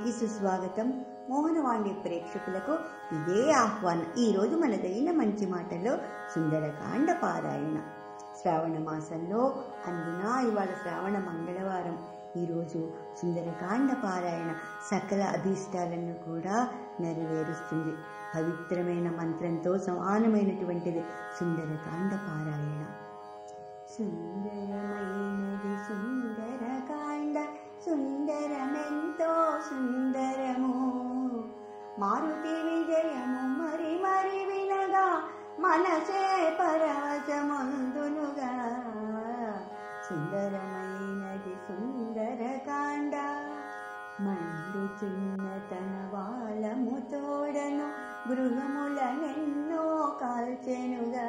తిరిగి సుస్వాగతం మోహనవాణి ప్రేక్షకులకు ఇదే ఆహ్వానం ఈ రోజు మనదైన మంచి మాటలో సుందరకాండ పారాయణ శ్రావణ మాసంలో అందున ఇవాళ శ్రావణ మంగళవారం ఈరోజు సుందరకాండ పారాయణ సకల అభీష్టాలను కూడా నెరవేరుస్తుంది పవిత్రమైన మంత్రంతో సమానమైనటువంటిది సుందరకాండ పారాయణ సుందరమైనది సుందరకాండ సుందరమెంతో సుందరము మారుతి విజయము మరి మరి వినగా మనసే పరవశమందునుగా సుందరమైనది సుందరకాండ మండు చిన్నతన వాళ్ళము తోడను గృహములనెన్నో కాల్చెనుగా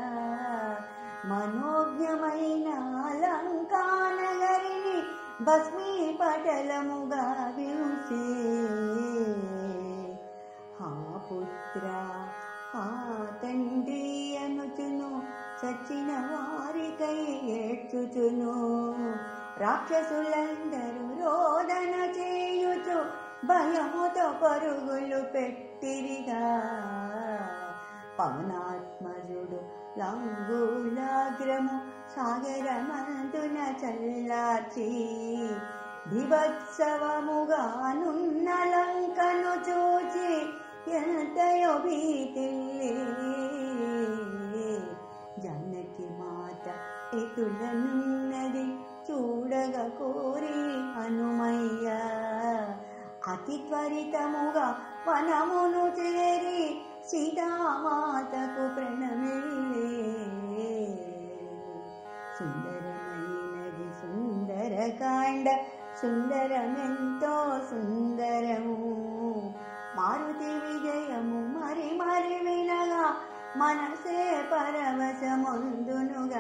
మనోజ్ఞమైన అలంకానగరిని భస్మీ పటలముగా వింసే హా పుత్ర హా తండ్రి అనుచును చచ్చిన వారికై ఏడ్చుచును రాక్షసులందరూ రోదన చేయుచు భయముతో పరుగులు పెట్టిరిగా పవనాత్మజుడు లంగులాగ్రము సాగరమందున చల్లార్చి దివత్సవముగానున్న లంకను చూచి ఎంతయో భీతిల్లి జానకి మాత ఎటులనున్నది చూడగ కోరి హనుమయ్య అతి త్వరితముగా వనమును చేరి సీతామాతకు ప్రణమిల్లే సుందరమైనది సుందరకాండ సుందరమెంతో సుందరము మారుతి విజయము మరి మరి వినగా మనసే పరవశముందునుగా